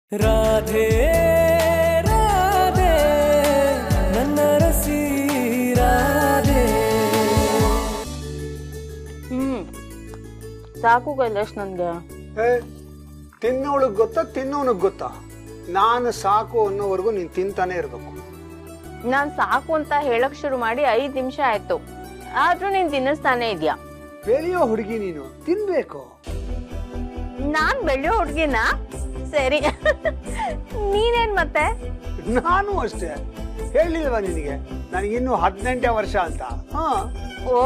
ರಾಧೆ ರಾಧೆ ನನ್ನ ರಸಿ ರಾಧೆ ಹ್ಮ್ ಸಾಕು ಕೈಲಾಶ್ ನನ್ಗೆ ಏ ತಿನ್ನೋಳಗ್ ಗೊತ್ತಾ ತಿನ್ನೋನಗ್ ಗೊತ್ತಾ ನಾನು ಸಾಕು ಅನ್ನೋವರೆಗೂ ನೀನ್ ತಿಂತಾನೆ ಇರ್ಬೇಕು ನಾನ್ ಸಾಕು ಅಂತ ಹೇಳಕ್ ಶುರು ಮಾಡಿ ಐದ್ ನಿಮಿಷ ಆಯ್ತು ಆದ್ರೂ ನೀನ್ ತಿನ್ನಿಸ್ತಾನೆ ಇದ್ಯಾ ಬೆಳೆಯೋ ಹುಡುಗಿ ನೀನು ತಿನ್ಬೇಕು ನಾನ್ ಬೆಳೆಯೋ ಹುಡ್ಗಿನ ಸರಿ ನೀನೇನ್ ಮತ್ತೆ ನಾನು ಅಷ್ಟೇ ಹೇಳಿಲ್ವಾ ನಿನಗೆ ನನಗಿನ್ನೂ ಹದಿನೆಂಟೇ ವರ್ಷ ಅಂತ ಹಾ ಓ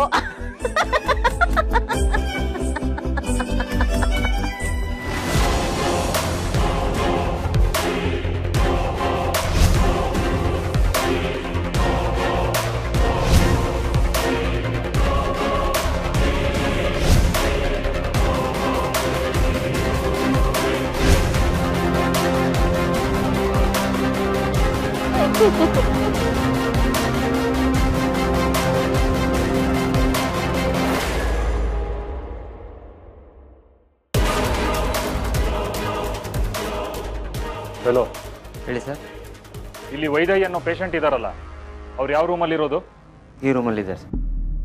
ಹಲೋ ಹೇಳಿ ಸರ್ ಇಲ್ಲಿ ವೈದಯ್ ಅನ್ನೋ ಪೇಷಂಟ್ ಇದಾರಲ್ಲ ಅವ್ರು ಯಾವ ರೂಮಲ್ಲಿ ಇರೋದು ಈ ರೂಮಲ್ಲಿದ್ದಾರೆ ಸರ್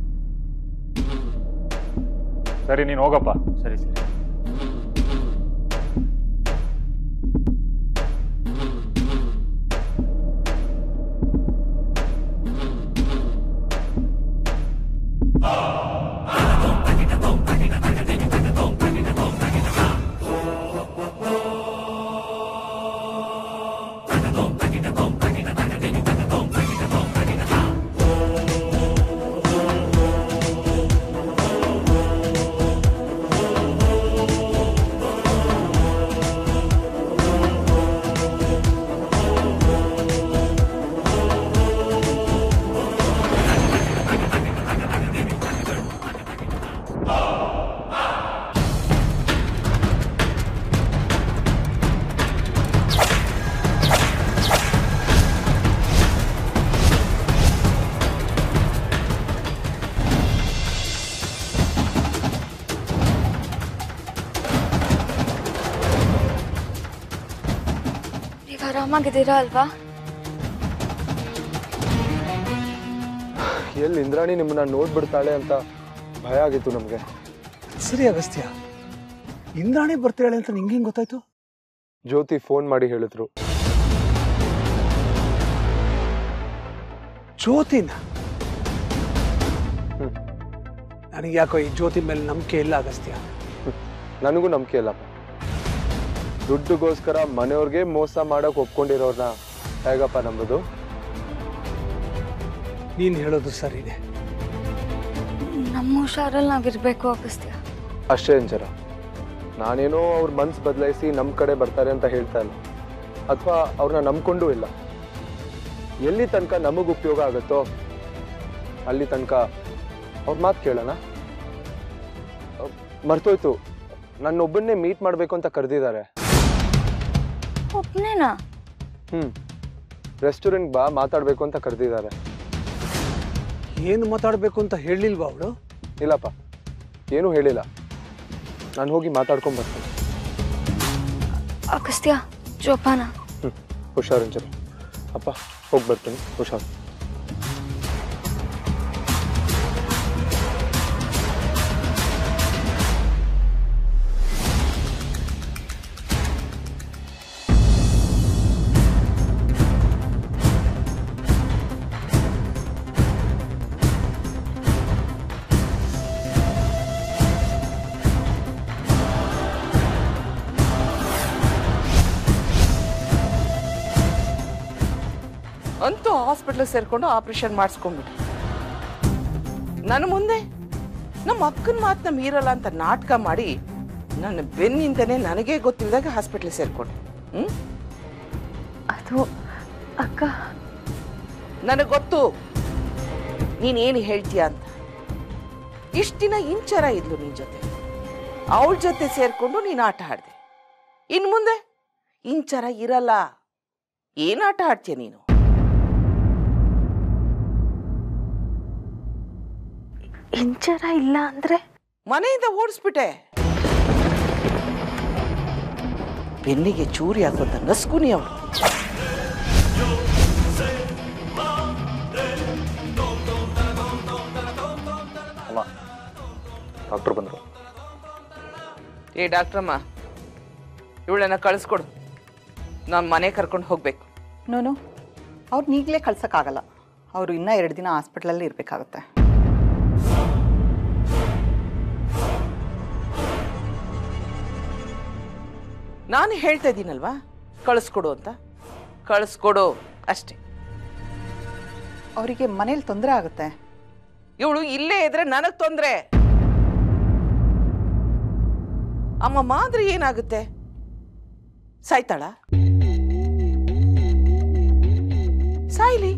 ಸರಿ ನೀನು ಹೋಗಪ್ಪ ಸರಿ ಸರಿ ನೀವು ಆರಾಮಾಗಿದ್ದೀರಾ ಅಲ್ವಾ ಎಲ್ಲಿ ಇಂದ್ರಾಣಿ ನಿಮ್ಮನ್ನ ನೋಡ್ಬಿಡ್ತಾಳೆ ಅಂತ ಭಯ ಆಗಿತ್ತು ನಮಗೆ ಸರಿ ಅಗಸ್ತ್ಯ ಇಂದ್ರಾಣಿ ಬರ್ತಾಳೆ ಅಂತ ನಿಂಗೆ ಹೆಂಗ್ ಗೊತ್ತಾಯ್ತು ಜ್ಯೋತಿ ಫೋನ್ ಮಾಡಿ ಹೇಳಿದ್ರು ಜ್ಯೋತಿನ ನನಗೆ ಯಾಕೋ ಈ ಜ್ಯೋತಿ ಮೇಲೆ ನಂಬಿಕೆ ಇಲ್ಲ ಅಗಸ್ತ್ಯ ನನಗೂ ನಂಬಿಕೆ ಇಲ್ಲಪ್ಪ ದುಡ್ಡುಗೋಸ್ಕರ ಮನೆಯವ್ರಿಗೆ ಮೋಸ ಮಾಡಕ್ ಒಪ್ಕೊಂಡಿರೋರ್ನ ಹೇಗಪ್ಪ ನಂಬೋದು ನೀನ್ ಹೇಳೋದು ಸರಿನೇ ನಮ್ಮ ಹುಷಾರಲ್ಲಿ ನಾವಿರ್ಬೇಕು ಅಗಸ್ತ್ಯ ಅಷ್ಟೇ ಅಂಚರ ನಾನೇನೋ ಅವ್ರ ಮನ್ಸು ಬದಲಾಯಿಸಿ ನಮ್ಮ ಕಡೆ ಬರ್ತಾರೆ ಅಂತ ಹೇಳ್ತಾ ಇಲ್ಲ ಅಥವಾ ಅವ್ರನ್ನ ನಂಬ್ಕೊಂಡೂ ಇಲ್ಲ ಎಲ್ಲಿ ತನಕ ನಮಗೆ ಉಪಯೋಗ ಆಗುತ್ತೋ ಅಲ್ಲಿ ತನಕ ಅವ್ರ ಮಾತು ಕೇಳೋಣ ಅಹ್, ಮರ್ತೋಯ್ತು ನನ್ನೊಬ್ಬನ್ನೇ ಮೀಟ್ ಮಾಡಬೇಕು ಅಂತ ಕರೆದಿದ್ದಾರೆ ಒಬ್ನೇನಾ ಹ್ಞೂ ರೆಸ್ಟೋರೆಂಟ್ ಬಾ ಮಾತಾಡಬೇಕು ಅಂತ ಕರೆದಿದ್ದಾರೆ ಏನು ಮಾತಾಡ್ಬೇಕು ಅಂತ ಹೇಳಿಲ್ವಾ ಅವಳು ಇಲ್ಲಪ್ಪ ಏನೂ ಹೇಳಿಲ್ಲ ನಾನು ಹೋಗಿ ಮಾತಾಡ್ಕೊಂಡು ಬರ್ತೀನಿ ಅಗಸ್ತ್ಯ ಜೋಪಾನ ಹ್ಞೂ ಹುಷಾರಂಚರ ಅಪ್ಪ ಹೋಗಿ ಬರ್ತೀನಿ ಹುಷಾರು ಅಂತೂ ಹಾಸ್ಪಿಟ್ಲ್ ಸೇರ್ಕೊಂಡು ಆಪರೇಷನ್ ಮಾಡಿಸ್ಕೊಂಡ್ಬಿಟ್ರು ನನ್ನ ಮುಂದೆ ನಮ್ಮ ಅಕ್ಕನ ಮಾತನ್ನ ಮೀರಲ್ಲ ಅಂತ ನಾಟಕ ಮಾಡಿ ನನ್ನ ಬೆನ್ನಿಂದನೇ ನನಗೇ ಗೊತ್ತಿಲ್ಲದಾಗ ಹಾಸ್ಪಿಟ್ಲ್ ಸೇರ್ಕೊಂಡೆ ಹ್ಮ್ ಅದು ಅಕ್ಕ ನನಗೆ ಗೊತ್ತು ನೀನೇನು ಹೇಳ್ತೀಯ ಅಂತ ಇಷ್ಟು ದಿನ ಇಂಚರ ಇದ್ಲು ನಿನ್ ಜೊತೆ ಅವಳ ಜೊತೆ ಸೇರ್ಕೊಂಡು ನೀನು ಆಟ ಆಡ್ದೆ ಇನ್ ಮುಂದೆ ಇಂಚರ ಇರಲ್ಲ ಏನ್ ಆಟ ಆಡ್ತೀಯ ನೀನು ಇಂಚರ ಇಲ್ಲ ಅಂದ್ರೆ ಮನೆಯಿಂದ ಓಡಿಸ್ಬಿಟ್ಟೆ ಬೆನ್ನಿಗೆ ಚೂರಿ ಹಾಕುವಂತ ನಸ್ಕುನಿ ಅವಳು ಅಮ್ಮ ಡಾಕ್ಟರ್ ಬಂದರು ಏ ಡಾಕ್ಟ್ರಮ್ಮ ಇವಳನ್ನ ಕಳಿಸ್ಕೊಡು ನಾನು ಮನೆ ಕರ್ಕೊಂಡು ಹೋಗ್ಬೇಕು ನೋನು ಅವ್ರನ್ನ ಈಗಲೇ ಕಳ್ಸೋಕ್ಕಾಗಲ್ಲ ಅವರು ಇನ್ನೂ ಎರಡು ದಿನ ಹಾಸ್ಪಿಟ್ಲಲ್ಲಿ ಇರಬೇಕಾಗುತ್ತೆ ನಾನು ಹೇಳ್ತಾ ಇದ್ದೀನಲ್ವಾ ಕಳಿಸ್ಕೊಡು ಅಂತ ಕಳಿಸ್ಕೊಡು ಅಷ್ಟೇ ಅವರಿಗೆ ಮನೇಲಿ ತೊಂದರೆ ಆಗುತ್ತೆ ಇವಳು ಇಲ್ಲೇ ಇದ್ರೆ ನನಗೆ ತೊಂದರೆ ಅಮ್ಮ ಮಾದ್ರೆ ಏನಾಗುತ್ತೆ ಸಾಯ್ತಾಳ ಸಾಯ್ಲಿ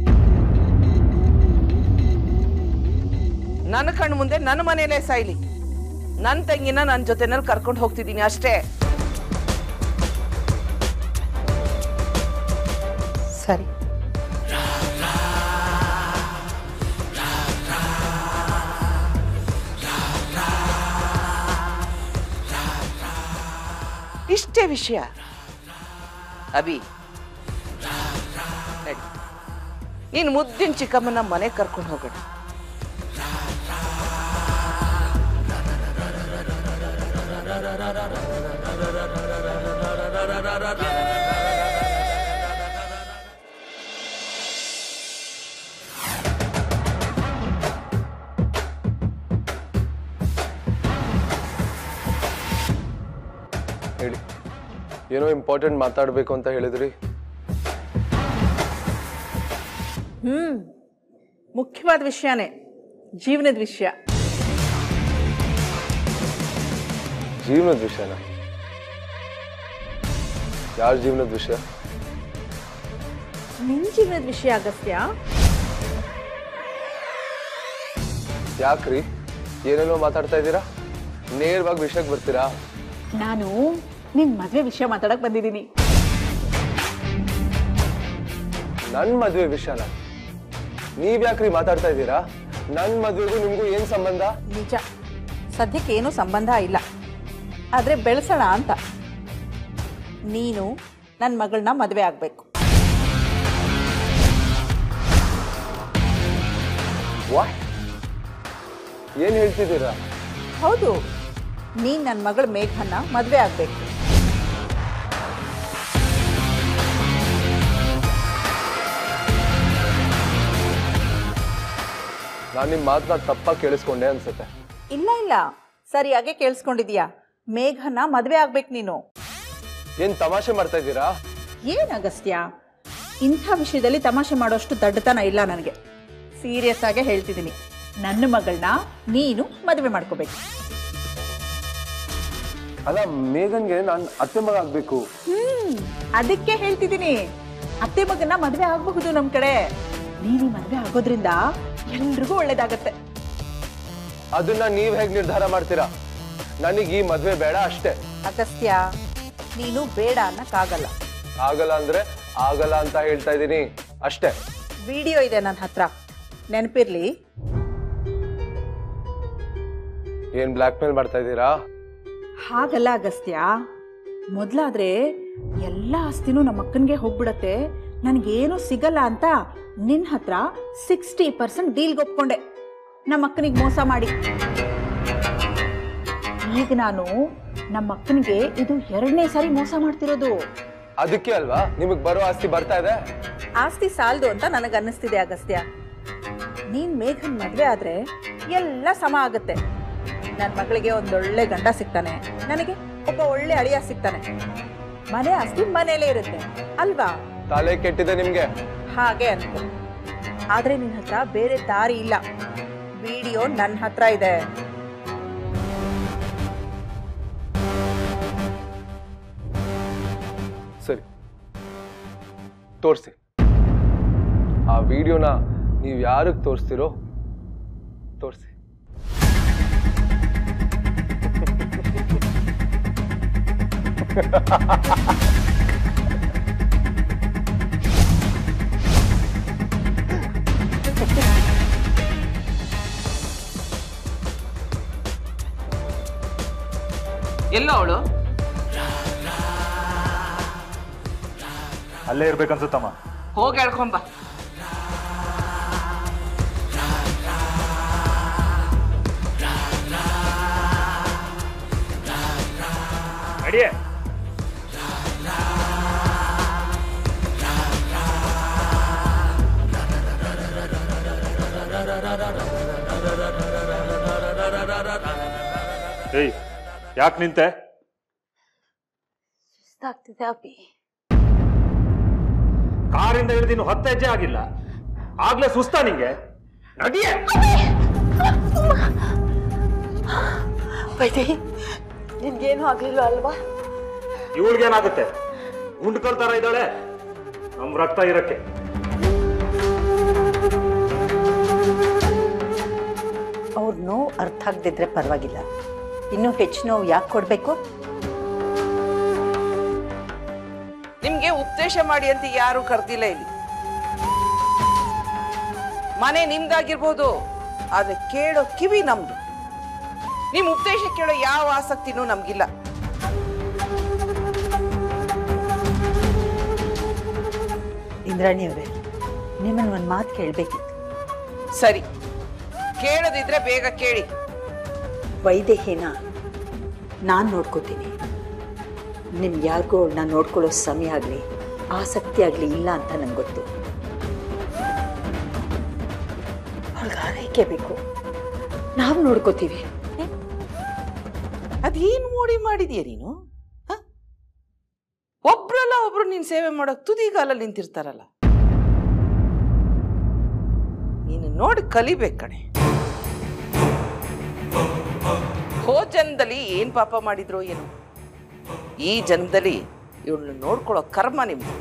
ನನ್ನ ಕಣ್ಣು ಮುಂದೆ ನನ್ನ ಮನೇಲೇ ಸಾಯ್ಲಿ ನನ್ನ ತಂಗಿನ ನನ್ನ ಜೊತೆನಲ್ಲಿ ಕರ್ಕೊಂಡು ಹೋಗ್ತಿದ್ದೀನಿ ಅಷ್ಟೇ ಸರಿ ಇಷ್ಟೇ ವಿಷಯ ಅಭಿ ನಡಿ. ನೀನು ಮುದ್ದಿನ ಚಿಕ್ಕಮ್ಮನ ಮನೆಗೆ ಕರ್ಕೊಂಡು ಹೋಗೋಣ ಹೇಳಿ ಏನೋ ಇಂಪಾರ್ಟೆಂಟ್ ಮಾತಾಡಬೇಕು ಅಂತ ಹೇಳಿದ್ರಿ ಹ್ಮ್ ಮುಖ್ಯವಾದ ವಿಷಯನೇ ಜೀವನದ ವಿಷಯ ಜೀವನದ ವಿಷಯನ ಯಾರ ಜೀವನದ ವಿಷಯ ನಿನ್ ಜೀವನದ ವಿಷಯ ಅಗಸ್ತ್ಯ ಯಾಕ್ರಿ ಏನೇನೋ ಮಾತಾಡ್ತಾ ಇದ್ದೀರಾ ನೇರವಾಗಿ ವಿಷಯಕ್ಕೆ ಬರ್ತೀರಾ ನಾನು ನಿನ್ ಮದ್ವೆ ವಿಷಯ ಮಾತಾಡಕ್ ಬಂದಿದ್ದೀನಿ ನನ್ ಮದ್ವೆ ವಿಷಯನ ನೀವ್ ಯಾಕ್ರಿ ಮಾತಾಡ್ತಾ ಇದ್ದೀರಾ ನನ್ ಮದ್ವೆಗೂ ನಿಮ್ಗೂ ಏನ್ ಸಂಬಂಧ ನಿಜ ಸದ್ಯಕ್ಕೆ ಏನೂ ಸಂಬಂಧ ಇಲ್ಲ ಆದ್ರೆ ಬೆಳೆಸೋಣ ಅಂತ ನೀನು ನನ್ನ ಮಗಳನ್ನ ಮದುವೆ ಆಗ್ಬೇಕು ವಾಟ್ ಏನ್ ಹೇಳ್ತಿದ್ದೀರಾ ಹೌದು ನೀನ್ ನನ್ನ ಮಗಳ ಮೇಘನ್ನ ಮದುವೆ ಆಗ್ಬೇಕು ನಾನ್ ನಿಮ್ ಮಾತನ್ನ ತಪ್ಪಾಗಿ ಕೇಳಿಸ್ಕೊಂಡೆ ಅನ್ಸುತ್ತೆ ಇಲ್ಲ ಇಲ್ಲ ಸರಿಯಾಗೆ ಕೇಳಿಸ್ಕೊಂಡಿದ್ಯಾ ಮೇಘನ ಮದುವೆ ಆಗ್ಬೇಕು ನೀನು ಏನ್ ತಮಾಷೆ ಮಾಡ್ತಾ ಇದ್ದೀರಾ ಏನ್ ಅಗಸ್ತ್ಯ ಇಂಥ ವಿಷಯದಲ್ಲಿ ತಮಾಷೆ ಮಾಡೋಷ್ಟು ದಡ್ಡತನ ಇಲ್ಲ ನನಗೆ ಸೀರಿಯಸ್ ಆಗೇ ಹೇಳ್ತಿದ್ದೀನಿ ನನ್ನ ಮಗಳನ್ನ ನೀನು ಮದುವೆ ಮಾಡ್ಕೋಬೇಕು ಅಲ್ಲ ಮೇಘನ್ಗೆ ನಾನ್ ಅತ್ತೆ ಮಗ ಆಗ್ಬೇಕು ಹ್ಮ್ ಅದಕ್ಕೆ ಹೇಳ್ತಿದ್ದೀನಿ ಅತ್ತೆ ಮಗನ ಮದುವೆ ಆಗಬಹುದು ನಮ್ ಕಡೆ ನೀನು ಮದುವೆ ಆಗೋದ್ರಿಂದ ಎಲ್ರಿಗೂ ಒಳ್ಳೇದಾಗತ್ತೆ ಅದನ್ನ ನೀವ್ ಹೇಗ್ ನಿರ್ಧಾರ ಮಾಡ್ತೀರಾ ನನಗೆ ಈ ಮದ್ವೆ ಬೇಡ ಅಷ್ಟೇ ಅಗಸ್ತ್ಯ ನೀನು ಬೇಡ ಅನ್ನಕ್ಕಾಗಲ್ಲ ಆಗಲ್ಲ ಅಂದ್ರೆ ಆಗಲ್ಲ ಅಂತ ಹೇಳ್ತಾ ಇದ್ದೀನಿ ಅಷ್ಟೇ ವಿಡಿಯೋ ಇದೆ ನನ್ನ ಹತ್ರ ನೆನಪಿರ್ಲಿ ಏನ್ ಬ್ಲಾಕ್ ಮೇಲ್ ಮಾಡ್ತಾ ಇದ್ದೀರಾ ಹಾಗಲ್ಲ ಅಗಸ್ತ್ಯ ಮೊದ್ಲಾದ್ರೆ ಎಲ್ಲ ಆಸ್ತಿನೂ ನಮ್ಮ ಅಕ್ಕನಿಗೆ ಹೋಗ್ಬಿಡತ್ತೆ ನನಗೇನು ಸಿಗಲ್ಲ ಅಂತ ನಿನ್ನ ಹತ್ರ ಸಿಕ್ಸ್ಟಿ ಪರ್ಸೆಂಟ್ ಡೀಲ್ಗೆ ಒಪ್ಕೊಂಡೆ ನಮ್ಮ ಅಕ್ಕನಿಗೆ ಮೋಸ ಮಾಡಿ ಈಗ ನಾನು ನಮ್ಮ ಅಕ್ಕನಿಗೆ ಇದು ಎರಡನೇ ಸಾರಿ ಮೋಸ ಮಾಡ್ತಿರೋದು ಅದಕ್ಕೆ ಅಲ್ವಾ ನಿಮಗ್ ಬರೋ ಆಸ್ತಿ ಬರ್ತಾ ಇದೆ ಆಸ್ತಿ ಸಾಲದು ಅಂತ ನನಗೆ ಅನ್ನಿಸ್ತಿದೆ ಅಗಸ್ತ್ಯ ನೀನ್ ಮೇಘನ್ ಮದ್ವೆ ಆದ್ರೆ ಎಲ್ಲ ಸಮ ಆಗುತ್ತೆ ನನ್ನ ಮಗಳಿಗೆ ಒಂದೊಳ್ಳೆ ಗಂಡ ಸಿಗ್ತಾನೆ ನನಗೆ ಒಬ್ಬ ಒಳ್ಳೆ ಅಳಿಯ ಸಿಗ್ತಾನೆ ಮನೆ ಆಸ್ತಿ ಮನೇಲೇ ಇರುತ್ತೆ ಅಲ್ವಾ ತಲೆ ಕೆಟ್ಟಿದೆ ನಿಮ್ಗೆ ಹಾಗೆ ಅನ್ಕೋ ಆದ್ರೆ ನಿನ್ನ ಹತ್ರ ಬೇರೆ ದಾರಿ ಇಲ್ಲ ವಿಡಿಯೋ ನನ್ನ ಹತ್ರ ಇದೆ ಸರಿ ತೋರಿಸಿ ಆ ವಿಡಿಯೋನ ನೀವು ಯಾರಿಗೆ ತೋರಿಸ್ತಿರೋ ತೋರಿಸಿ ಎಲ್ಲೋ ಅವಳು ಅಲ್ಲೇ ಇರ್ಬೇಕನ್ಸುತ್ತಮ್ಮ ಹೋಗಿ ಹೇಳ್ಕೊಂಬ ಅಡಿಯೇ ಏಯ್ ಯಾಕೆ ನಿಂತೆ ಸುಸ್ತಾಗ್ತಿದೆ ಅಪ್ಪಿ ಕಾರಿಂದ ಇಳಿದಿನ್ನು ಹತ್ತು ಹೆಜ್ಜೆ ಆಗಿಲ್ಲ ಆಗ್ಲೇ ಸುಸ್ತಾ ನಿಂಗೆ ನಡಿಯೇ ವೈದೇಹಿ ನಿನ್ಗೇನು ಆಗ್ಲಿಲ್ಲ ಅಲ್ವಾ ಇವಳಿಗೇನಾಗುತ್ತೆ ಗುಂಡ್ಕಲ್ ತರ ಇದ್ದಾಳೆ ನಮ್ ರಕ್ತ ಇರಕ್ಕೆ ಅವ್ರ ನೋವು ಅರ್ಥ ಆಗದಿದ್ರೆ ಪರವಾಗಿಲ್ಲ ಇನ್ನೂ ಹೆಚ್ಚು ನೋವು ಯಾಕೆ ಕೊಡಬೇಕು ನಿಮ್ಗೆ ಉಪದೇಶ ಮಾಡಿ ಅಂತ ಯಾರು ಕರ್ದಿಲ್ಲ ಇಲ್ಲಿ ಮನೆ ನಿಮ್ದಾಗಿರ್ಬೋದು ಆದ್ರೆ ಕೇಳೋ ಕಿವಿ ನಮ್ದು ನಿಮ್ ಉಪದೇಶ ಕೇಳೋ ಯಾವ ಆಸಕ್ತಿನೂ ನಮ್ಗಿಲ್ಲ ಇಂದ್ರಾಣಿ ಅವರೇ ನಿಮ್ಮನ್ನು ಒಂದು ಮಾತು ಕೇಳಬೇಕಿತ್ತು ಸರಿ ಕೇಳದಿದ್ರೆ ಬೇಗ ಕೇಳಿ ವೈದೇಹಿನ ನಾನು ನೋಡ್ಕೋತೀನಿ ನಿಮ್ಗೆ ಯಾರಿಗೂ ಅವಳನ್ನ ನೋಡ್ಕೊಳ್ಳೋ ಸಮಯ ಆಗಲಿ ಆಸಕ್ತಿ ಆಗಲಿ ಇಲ್ಲ ಅಂತ ನಂಗೆ ಗೊತ್ತು ಅವಳಿಗೆ ಆರೈಕೆ ಬೇಕು ನಾವು ನೋಡ್ಕೋತೀವಿ ಅದೇನ್ ಮೋಡಿ ಮಾಡಿದ್ಯಾ ನೀನು ಹ? ಒಬ್ರಲ್ಲ ಒಬ್ರು ನೀನ್ ಸೇವೆ ಮಾಡೋಕ್ ತುದಿಗಾಲಲ್ಲಿ ನಿಂತಿರ್ತಾರಲ್ಲ ನೀನು ನೋಡಿ ಕಲಿಬೇಕು ಕಣೆ ಹೋ ಜನ್ಮದಲ್ಲಿ ಏನ್ ಪಾಪ ಮಾಡಿದ್ರು ಏನು ಈ ಜನ್ಮದಲ್ಲಿ ಇವಳನ್ನ ನೋಡ್ಕೊಳ್ಳೋ ಕರ್ಮ ನಿಮ್ದು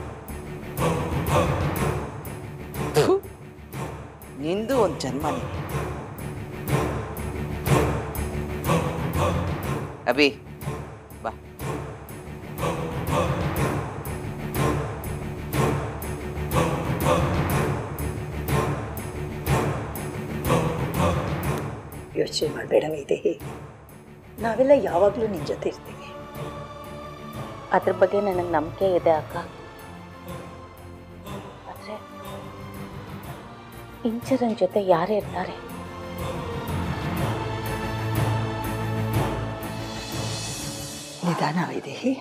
ಥು, ನಿಂದು ಒಂದು ಜನ್ಮ ನೀನು ಅಭಿ ಬಾ ಯೋಚನೆ ಮಾಡಬೇಡ ವೈದೇಹಿ ನಾವೆಲ್ಲ ಯಾವಾಗಲೂ ನಿನ್ನ ಜೊತೆ ಇರ್ತೀವಿ ಅದ್ರ ಬಗ್ಗೆ ನನಗೆ ನಂಬಿಕೆ ಇದೆ ಅಕ್ಕ ಆದ್ರೆ ಇಂಚರನ್ ಜೊತೆ ಯಾರೇ ಇರ್ತಾರೆ ನಿಧಾನ ವೈದೇಹಿ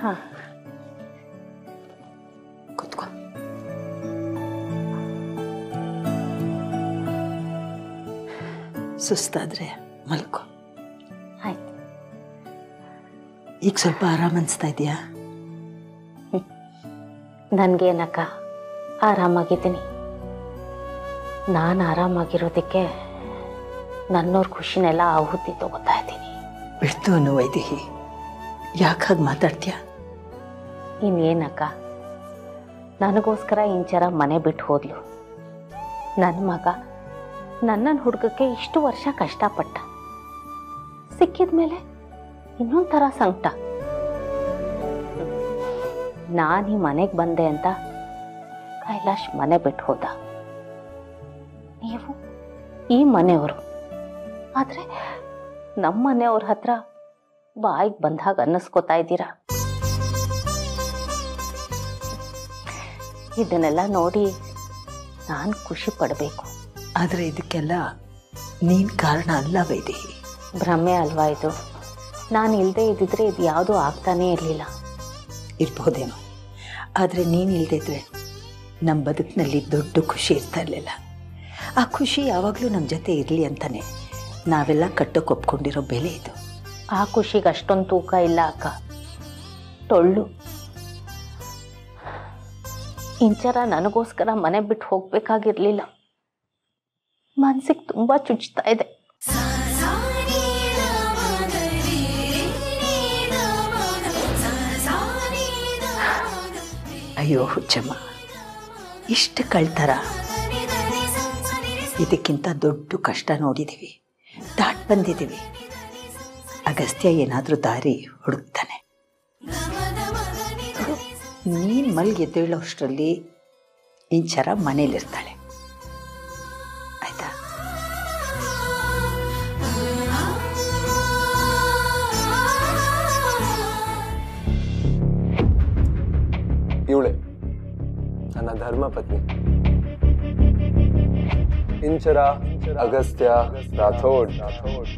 ಕೂತ್ಕೋ ಸುಸ್ತಾದ್ರೆ ಮಲ್ಕೋ ಆಯ್ತು ಈಗ ಸ್ವಲ್ಪ ಆರಾಮ ಅನಿಸ್ತಾ ಇದೆಯಾ ನನಗೇನಕ್ಕ ಆರಾಮಾಗಿದ್ದೀನಿ ನಾನು ಆರಾಮಾಗಿರೋದಕ್ಕೆ ನನ್ನವ್ರ ಖುಷಿನೆಲ್ಲ ಆಹುತಿ ತಗೋತಾ ಇದ್ದೀನಿ ಬಿಡ್ತು ಅನ್ನೋ ವೈದೇಹಿ ಯಾಕೆ ಹಾಗೆ ಮಾತಾಡ್ತೀಯ ಇನ್ನೇನಕ್ಕ ನನಗೋಸ್ಕರ ಇಂಚರ ಮನೆ ಬಿಟ್ಟು ಹೋದ್ಲು ನನ್ನ ಮಗ ನನ್ನನ್ನು ಹುಡುಗಕ್ಕೆ ಇಷ್ಟು ವರ್ಷ ಕಷ್ಟಪಟ್ಟ ಸಿಕ್ಕಿದ ಮೇಲೆ ಇನ್ನೊಂದು ಥರ ಸಂಕಟ ನಾನು ಈ ಮನೆಗೆ ಬಂದೆ ಅಂತ ಕೈಲಾಶ್ ಮನೆ ಬಿಟ್ಟು ಹೋದ ನೀವು ಈ ಮನೆಯವರು ಆದರೆ ನಮ್ಮ ಮನೆಯವ್ರ ಹತ್ರ ಬಾಯಿಗೆ ಬಂದಾಗ ಅನ್ನಿಸ್ಕೋತಾ ಇದ್ದೀರಾ ಇದನ್ನೆಲ್ಲ ನೋಡಿ ನಾನು ಖುಷಿ ಪಡಬೇಕು ಆದರೆ ಇದಕ್ಕೆಲ್ಲ ನೀನು ಕಾರಣ ಅಲ್ಲ ವೈದೇಹಿ ಭ್ರಮೆ ಅಲ್ವಾ ಇದು ನಾನು ಇಲ್ಲದೆ ಇದ್ದಿದ್ರೆ ಇದು ಯಾವುದೂ ಆಗ್ತಾನೇ ಇರಲಿಲ್ಲ ಇರ್ಬೋದೇನೋ ಆದರೆ ನೀನು ಇಲ್ದಿದ್ರೆ ನಮ್ಮ ಬದುಕಿನಲ್ಲಿ ದೊಡ್ಡ ಖುಷಿ ಇರ್ತಾ ಇರಲಿಲ್ಲ ಆ ಖುಷಿ ಯಾವಾಗಲೂ ನಮ್ಮ ಜೊತೆ ಇರಲಿ ಅಂತಾನೆ ನಾವೆಲ್ಲ ಕಟ್ಟೋಕೆ ಒಪ್ಕೊಂಡಿರೋ ಬೆಲೆ ಇದು ಆ ಖುಷಿಗೆ ಅಷ್ಟೊಂದು ತೂಕ ಇಲ್ಲ ಅಕ್ಕ ಟೊಳ್ಳು ಇಂಚರ ನನಗೋಸ್ಕರ ಮನೆ ಬಿಟ್ಟು ಹೋಗ್ಬೇಕಾಗಿರ್ಲಿಲ್ಲ ಮನ್ಸಿಗೆ ತುಂಬಾ ಚುಚ್ತಾ ಇದೆ ಅಯ್ಯೋ ಹುಚ್ಚಮ್ಮ ಇಷ್ಟು ಕಳ್ತಾರ ಇದಕ್ಕಿಂತ ದೊಡ್ಡ ಕಷ್ಟ ನೋಡಿದ್ದೀವಿ ದಾಟ್ ಬಂದಿದ್ದೀವಿ ಅಗಸ್ತ್ಯ ಏನಾದರೂ ದಾರಿ ಹುಡುಕ್ತಾನೆ ನೀನು ಮಲ್ಗೆ ಎದ್ದೇಳೋಷ್ಟರಲ್ಲಿ ಇಂಚರ ಮನೇಲಿರ್ತಾಳೆ ಆಯ್ತಾ ಇವಳೆ ನನ್ನ ಧರ್ಮ ಪತ್ನಿ ಇಂಚರ ಅಗಸ್ತ್ಯ ರಾಥೋಡ್ ರಾಥೋಡ್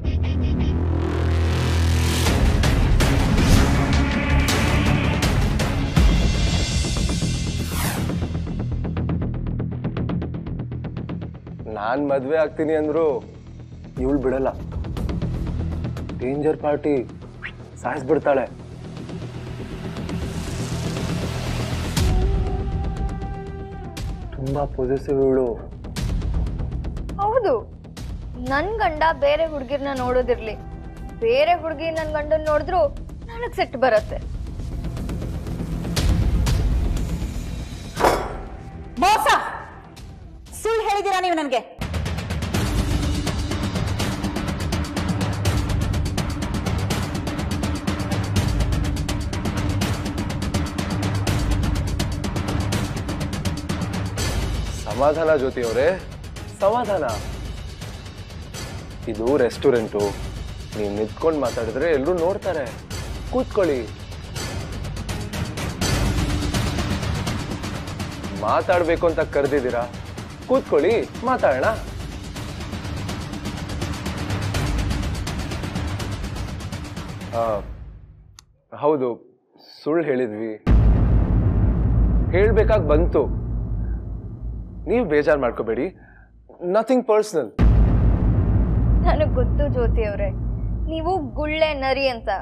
ನಾನ್ ಮದ್ವೆ ಆಗ್ತೀನಿ ಅಂದ್ರು ಇವಳು ಬಿಡಲ್ಲ ಡೇಂಜರ್ ಪಾರ್ಟಿ ಸಾಯಿಸ್ಬಿಡ್ತಾಳೆ ತುಂಬಾ ಪೊಸೆಸಿವ್ ಇವಳು ಹೌದು ನನ್ ಗಂಡ ಬೇರೆ ಹುಡುಗಿರ್ನ ನೋಡೋದಿರ್ಲಿ ಬೇರೆ ಹುಡುಗಿ ನನ್ ಗಂಡನ್ ನೋಡಿದ್ರು ನನಗ್ ಸಿಟ್ಟು ಬರುತ್ತೆ ಮೋಸ ಸುಳ್ಳು ಹೇಳಿದ್ದೀರಾ ನೀವು ನನಗೆ ಸಮಾಧಾನ ಜ್ಯೋತಿ ಅವರೇ ಸಮಾಧಾನ ಇದು ರೆಸ್ಟೋರೆಂಟು ನೀವು ನಿಂತ್ಕೊಂಡು ಮಾತಾಡಿದ್ರೆ ಎಲ್ಲರೂ ನೋಡ್ತಾರೆ ಕೂತ್ಕೊಳ್ಳಿ ಮಾತಾಡ್ಬೇಕು ಅಂತ ಕರೆದಿದ್ದೀರಾ ಕೂತ್ಕೊಳ್ಳಿ ಮಾತಾಡೋಣ ಆ, ಹೌದು ಸುಳ್ಳು ಹೇಳಿದ್ವಿ ಹೇಳ್ಬೇಕಾಗಿ ಬಂತು ನೀವು ಬೇಜಾರು ಮಾಡ್ಕೋಬೇಡಿ ನಥಿಂಗ್ ಪರ್ಸ್ನಲ್ ನನಗ್ ಗೊತ್ತು ಜ್ಯೋತಿ ಅವ್ರೆ ನೀವು ಗುಳ್ಳೆ ನರಿ ಅಂತ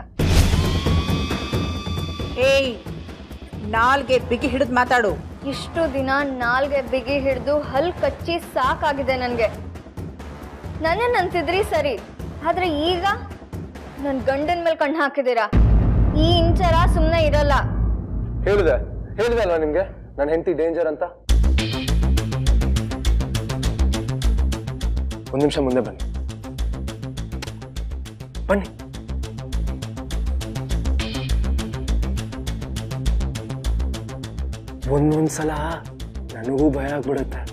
ಏಯ್ ನಾಲ್ಗೆ ಬಿಗಿ ಹಿಡಿದು ಮಾತಾಡು ಇಷ್ಟು ದಿನ ನಾಲ್ಗೆ ಬಿಗಿ ಹಿಡಿದು ಹಲ್ ಕಚ್ಚಿ ಸಾಕಾಗಿದೆ ನನಗೆ ನನ್ನ ಅಂತಿದ್ರಿ ಸರಿ ಆದ್ರೆ ಈಗ ನನ್ ಗಂಡನ ಮೇಲೆ ಕಣ್ಣು ಹಾಕಿದ್ದೀರಾ ಈ ಇಂಚರ ಸುಮ್ಮನೆ ಇರಲ್ಲ ಹೇಳಿದೆ ಹೇಳಿದೆ ಅಲ್ವಾ ನಿಮ್ಗೆ ನನ್ನ ಹೆಂಡತಿ ಡೇಂಜರ್ ಅಂತ ಒಂದು ನಿಮಿಷ ಮುಂದೆ ಬನ್ನಿ ಬನ್ನಿ ಒಂದೊಂದ್ಸಲ ನನಗೂ ಭಯ ಆಗ್ಬಿಡುತ್ತೆ